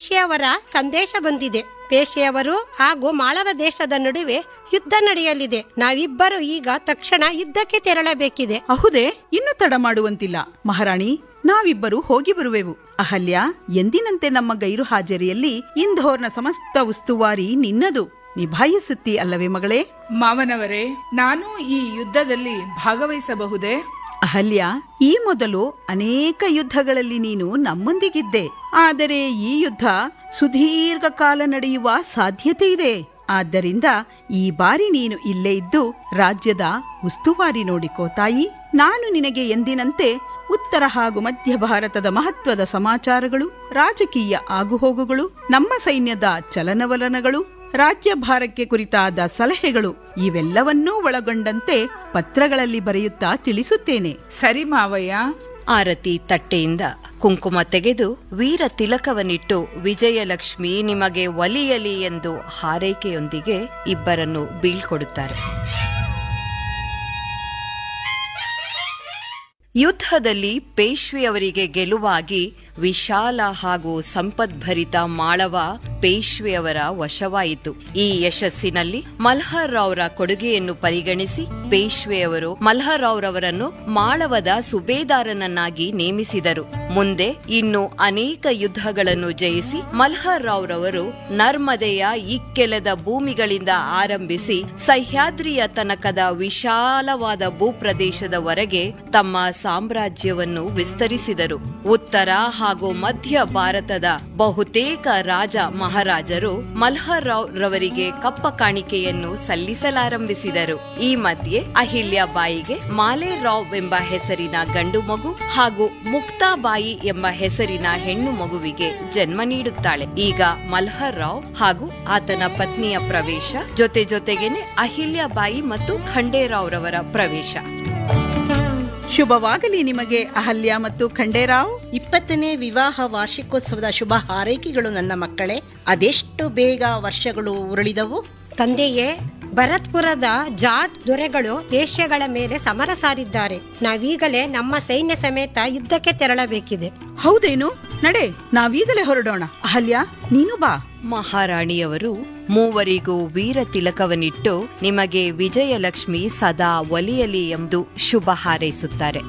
ಪೇಶಿಯವರ ಸಂದೇಶ ಬಂದಿದೆ ಪೇಶಿಯವರು ಹಾಗೂ ಮಾಳವ ದೇಶದ ನಡುವೆ ಯುದ್ಧ ನಡೆಯಲಿದೆ ನಾವಿಬ್ಬರು ಈಗ ತಕ್ಷಣ ಯುದ್ಧಕ್ಕೆ ತೆರಳಬೇಕಿದೆ ಅಹುದೇ ಇನ್ನು ತಡ ಮಾಡುವಂತಿಲ್ಲ ಮಹಾರಾಣಿ ನಾವಿಬ್ಬರು ಹೋಗಿ ಬರುವೆವು ಅಹಲ್ಯ ಎಂದಿನಂತೆ ನಮ್ಮ ಗೈರು ಹಾಜರಿಯಲ್ಲಿ ಇಂಧೋರ್ನ ಸಮಸ್ತ ಉಸ್ತುವಾರಿ ನಿನ್ನದು ನಿಭಾಯಿಸುತ್ತಿ ಅಲ್ಲವೇ ಮಗಳೇ ಮಾವನವರೇ ನಾನು ಈ ಯುದ್ಧದಲ್ಲಿ ಭಾಗವಹಿಸಬಹುದೇ ಅಹಲ್ಯ ಈ ಮೊದಲು ಅನೇಕ ಯುದ್ಧಗಳಲ್ಲಿ ನೀನು ನಮ್ಮೊಂದಿಗಿದ್ದೆ ಆದರೆ ಈ ಯುದ್ಧ ಸುದೀರ್ಘ ಕಾಲ ನಡೆಯುವ ಸಾಧ್ಯತೆ ಇದೆ ಆದ್ದರಿಂದ ಈ ಬಾರಿ ನೀನು ಇಲ್ಲೇ ಇದ್ದು ರಾಜ್ಯದ ಉಸ್ತುವಾರಿ ನೋಡಿಕೋ ತಾಯಿ ನಾನು ನಿನಗೆ ಎಂದಿನಂತೆ ಉತ್ತರ ಹಾಗೂ ಮಧ್ಯ ಭಾರತದ ಮಹತ್ವದ ಸಮಾಚಾರಗಳು ರಾಜಕೀಯ ಆಗುಹೋಗುಗಳು ನಮ್ಮ ಸೈನ್ಯದ ಚಲನವಲನಗಳು ರಾಜ್ಯ ಭಾರಕ್ಕೆ ಕುರಿತಾದ ಸಲಹೆಗಳು ಇವೆಲ್ಲವನ್ನೂ ಒಳಗೊಂಡಂತೆ ಪತ್ರಗಳಲ್ಲಿ ಬರೆಯುತ್ತಾ ತಿಳಿಸುತ್ತೇನೆ ಸರಿ ಮಾವಯ್ಯ ಆರತಿ ತಟ್ಟೆಯಿಂದ ಕುಂಕುಮ ತೆಗೆದು ವೀರ ತಿಲಕವನ್ನಿಟ್ಟು ವಿಜಯಲಕ್ಷ್ಮಿ ನಿಮಗೆ ಒಲಿಯಲಿ ಎಂದು ಹಾರೈಕೆಯೊಂದಿಗೆ ಇಬ್ಬರನ್ನು ಬೀಳ್ಕೊಡುತ್ತಾರೆ ಯುದ್ಧದಲ್ಲಿ ಪೇಶ್ವೆಯವರಿಗೆ ಗೆಲುವಾಗಿ ವಿಶಾಲ ಹಾಗೂ ಸಂಪದ್ಭರಿತ ಮಾಳವ ಪೇಶ್ವೆಯವರ ವಶವಾಯಿತು ಈ ಯಶಸ್ಸಿನಲ್ಲಿ ಮಲ್ಹರ್ ರಾವ್ರ ಕೊಡುಗೆಯನ್ನು ಪರಿಗಣಿಸಿ ಪೇಶ್ವೆಯವರು ಮಲ್ಹರ್ ರಾವ್ರವರನ್ನು ಮಾಳವದ ಸುಬೇದಾರನನ್ನಾಗಿ ನೇಮಿಸಿದರು ಮುಂದೆ ಇನ್ನು ಅನೇಕ ಯುದ್ಧಗಳನ್ನು ಜಯಿಸಿ ಮಲ್ಹರ್ ರಾವ್ರವರು ನರ್ಮದೆಯ ಇಕ್ಕೆಲದ ಭೂಮಿಗಳಿಂದ ಆರಂಭಿಸಿ ಸಹ್ಯಾದ್ರಿಯ ತನಕದ ವಿಶಾಲವಾದ ಭೂಪ್ರದೇಶದವರೆಗೆ ತಮ್ಮ ಸಾಮ್ರಾಜ್ಯವನ್ನು ವಿಸ್ತರಿಸಿದರು ಉತ್ತರ ಹಾಗೂ ಮಧ್ಯ ಭಾರತದ ಬಹುತೇಕ ರಾಜ ಮಹಾರಾಜರು ಮಲ್ಹರ್ ರಾವ್ ರವರಿಗೆ ಕಪ್ಪ ಕಾಣಿಕೆಯನ್ನು ಸಲ್ಲಿಸಲಾರಂಭಿಸಿದರು ಈ ಮಧ್ಯೆ ಅಹಿಲ್ಯಾಬಾಯಿಗೆ ಮಾಲೆ ರಾವ್ ಎಂಬ ಹೆಸರಿನ ಗಂಡು ಮಗು ಹಾಗೂ ಮುಕ್ತಾಬಾಯಿ ಎಂಬ ಹೆಸರಿನ ಹೆಣ್ಣು ಮಗುವಿಗೆ ಜನ್ಮ ನೀಡುತ್ತಾಳೆ ಈಗ ಮಲ್ಹರ್ ರಾವ್ ಹಾಗೂ ಆತನ ಪತ್ನಿಯ ಪ್ರವೇಶ ಜೊತೆ ಜೊತೆಗೇನೆ ಅಹಿಲ್ಯಾಬಾಯಿ ಮತ್ತು ಖಂಡೇರಾವ್ ರವರ ಪ್ರವೇಶ ಶುಭವಾಗಲಿ ನಿಮಗೆ ಅಹಲ್ಯ ಮತ್ತು ಖಂಡೇರಾವ್ ಇಪ್ಪತ್ತನೇ ವಿವಾಹ ವಾರ್ಷಿಕೋತ್ಸವದ ಶುಭ ಹಾರೈಕೆಗಳು ನನ್ನ ಮಕ್ಕಳೇ ಅದೆಷ್ಟು ಬೇಗ ವರ್ಷಗಳು ಉರುಳಿದವು ತಂದೆಯೇ ಭರತ್ಪುರದ ಜಾಟ್ ದೊರೆಗಳು ಏಷ್ಯಾಗಳ ಮೇಲೆ ಸಮರ ಸಾರಿದ್ದಾರೆ ನಾವೀಗಲೇ ನಮ್ಮ ಸೈನ್ಯ ಸಮೇತ ಯುದ್ಧಕ್ಕೆ ತೆರಳಬೇಕಿದೆ ಹೌದೇನು ನಡೆ ನಾವೀಗಲೇ ಹೊರಡೋಣ ಅಹಲ್ಯ ನೀನು ಬಾ ಮಹಾರಾಣಿಯವರು ಮೂವರಿಗೂ ವೀರ ತಿಲಕವನ್ನಿಟ್ಟು ನಿಮಗೆ ವಿಜಯಲಕ್ಷ್ಮಿ ಸದಾ ಒಲಿಯಲಿ ಎಂದು ಶುಭ ಹಾರೈಸುತ್ತಾರೆ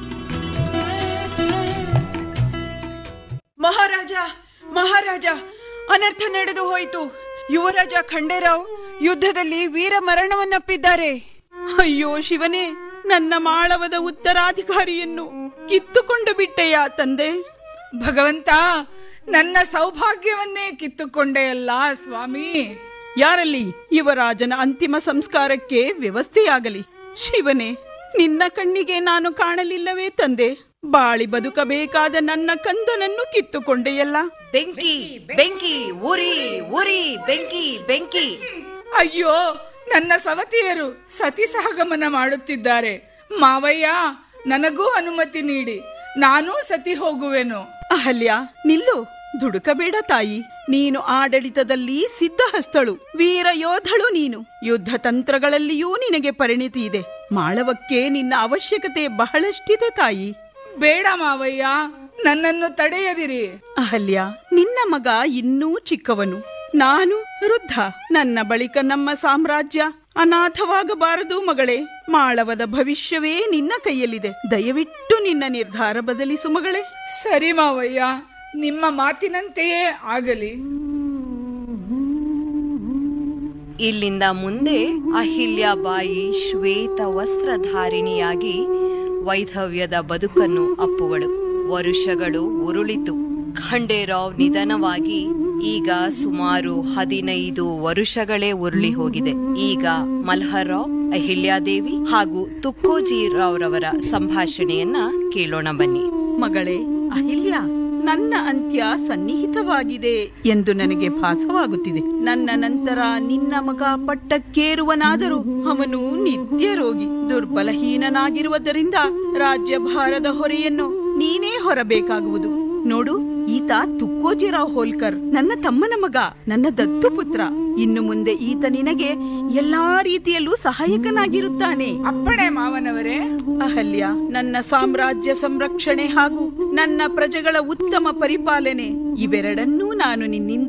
ಮಹಾರಾಜ ಮಹಾರಾಜ ಅನರ್ಥ ನಡೆದು ಹೋಯಿತು ಯುವರಾಜ ಖಂಡೇರಾವ್ ಯುದ್ಧದಲ್ಲಿ ವೀರ ಮರಣವನ್ನಪ್ಪಿದ್ದಾರೆ ಅಯ್ಯೋ ಶಿವನೇ ನನ್ನ ಮಾಳವದ ಉತ್ತರಾಧಿಕಾರಿಯನ್ನು ಕಿತ್ತುಕೊಂಡು ಬಿಟ್ಟೆಯಾ ತಂದೆ ಭಗವಂತ ನನ್ನ ಸೌಭಾಗ್ಯವನ್ನೇ ಕಿತ್ತುಕೊಂಡೆಯಲ್ಲ ಸ್ವಾಮಿ ಯಾರಲ್ಲಿ ಯುವರಾಜನ ಅಂತಿಮ ಸಂಸ್ಕಾರಕ್ಕೆ ವ್ಯವಸ್ಥೆಯಾಗಲಿ ಶಿವನೇ ನಿನ್ನ ಕಣ್ಣಿಗೆ ನಾನು ಕಾಣಲಿಲ್ಲವೇ ತಂದೆ ಬಾಳಿ ಬದುಕಬೇಕಾದ ನನ್ನ ಕಂದನನ್ನು ಕಿತ್ತುಕೊಂಡೆಯಲ್ಲ ಬೆಂಕಿ ಬೆಂಕಿ ಉರಿ ಉರಿ ಬೆಂಕಿ ಬೆಂಕಿ ಅಯ್ಯೋ ನನ್ನ ಸವತಿಯರು ಸತಿ ಸಹಗಮನ ಮಾಡುತ್ತಿದ್ದಾರೆ ಮಾವಯ್ಯ ನನಗೂ ಅನುಮತಿ ನೀಡಿ ನಾನೂ ಸತಿ ಹೋಗುವೆನು ಅಹಲ್ಯ ನಿಲ್ಲು ದುಡುಕಬೇಡ ತಾಯಿ ನೀನು ಆಡಳಿತದಲ್ಲಿ ಸಿದ್ಧಹಸ್ತಳು ವೀರ ಯೋಧಳು ನೀನು ಯುದ್ಧ ತಂತ್ರಗಳಲ್ಲಿಯೂ ನಿನಗೆ ಪರಿಣಿತಿ ಇದೆ ಮಾಳವಕ್ಕೆ ನಿನ್ನ ಅವಶ್ಯಕತೆ ಬಹಳಷ್ಟಿದೆ ತಾಯಿ ಬೇಡ ಮಾವಯ್ಯ ನನ್ನನ್ನು ತಡೆಯದಿರಿ ಅಹಲ್ಯ ನಿನ್ನ ಮಗ ಇನ್ನೂ ಚಿಕ್ಕವನು ನಾನು ವೃದ್ಧ ನನ್ನ ಬಳಿಕ ನಮ್ಮ ಸಾಮ್ರಾಜ್ಯ ಅನಾಥವಾಗಬಾರದು ಮಗಳೇ ಮಾಳವದ ಭವಿಷ್ಯವೇ ನಿನ್ನ ಕೈಯಲ್ಲಿದೆ ದಯವಿಟ್ಟು ನಿನ್ನ ನಿರ್ಧಾರ ಬದಲಿಸು ಮಗಳೇ ಸರಿ ಮಾವಯ್ಯ ನಿಮ್ಮ ಮಾತಿನಂತೆಯೇ ಆಗಲಿ ಇಲ್ಲಿಂದ ಮುಂದೆ ಅಹಿಲ್ಯಾಬಾಯಿ ಶ್ವೇತ ವಸ್ತ್ರಧಾರಿಣಿಯಾಗಿ ವೈಧವ್ಯದ ಬದುಕನ್ನು ಅಪ್ಪುವಳು ವರುಷಗಳು ಉರುಳಿತು ಖಂಡೇರಾವ್ ನಿಧನವಾಗಿ ಈಗ ಸುಮಾರು ಹದಿನೈದು ವರುಷಗಳೇ ಉರುಳಿ ಹೋಗಿದೆ ಈಗ ಮಲ್ಹರಾವ್ ಅಹಿಲ್ಯಾದೇವಿ ಹಾಗೂ ತುಕ್ಕೋಜಿ ರಾವ್ರವರ ಸಂಭಾಷಣೆಯನ್ನ ಕೇಳೋಣ ಬನ್ನಿ ಮಗಳೇ ಅಹಿಲ್ಯ ನನ್ನ ಅಂತ್ಯ ಸನ್ನಿಹಿತವಾಗಿದೆ ಎಂದು ನನಗೆ ಭಾಸವಾಗುತ್ತಿದೆ ನನ್ನ ನಂತರ ನಿನ್ನ ಮಗ ಪಟ್ಟಕ್ಕೇರುವನಾದರೂ ಅವನು ನಿತ್ಯ ರೋಗಿ ದುರ್ಬಲಹೀನನಾಗಿರುವುದರಿಂದ ರಾಜ್ಯಭಾರದ ಹೊರೆಯನ್ನು ನೀನೇ ಹೊರಬೇಕಾಗುವುದು ನೋಡು ಈತ ತುಕ್ಕೋಜಿರಾವ್ ಹೋಲ್ಕರ್ ನನ್ನ ತಮ್ಮನ ಮಗ ನನ್ನ ದತ್ತು ಪುತ್ರ ಇನ್ನು ಮುಂದೆ ಈತ ನಿನಗೆ ಎಲ್ಲಾ ರೀತಿಯಲ್ಲೂ ಸಹಾಯಕನಾಗಿರುತ್ತಾನೆ ಅಪ್ಪಣೆ ಮಾವನವರೇ ಅಹಲ್ಯ ನನ್ನ ಸಾಮ್ರಾಜ್ಯ ಸಂರಕ್ಷಣೆ ಹಾಗೂ ನನ್ನ ಪ್ರಜೆಗಳ ಉತ್ತಮ ಪರಿಪಾಲನೆ ಇವೆರಡನ್ನೂ ನಾನು ನಿನ್ನಿಂದ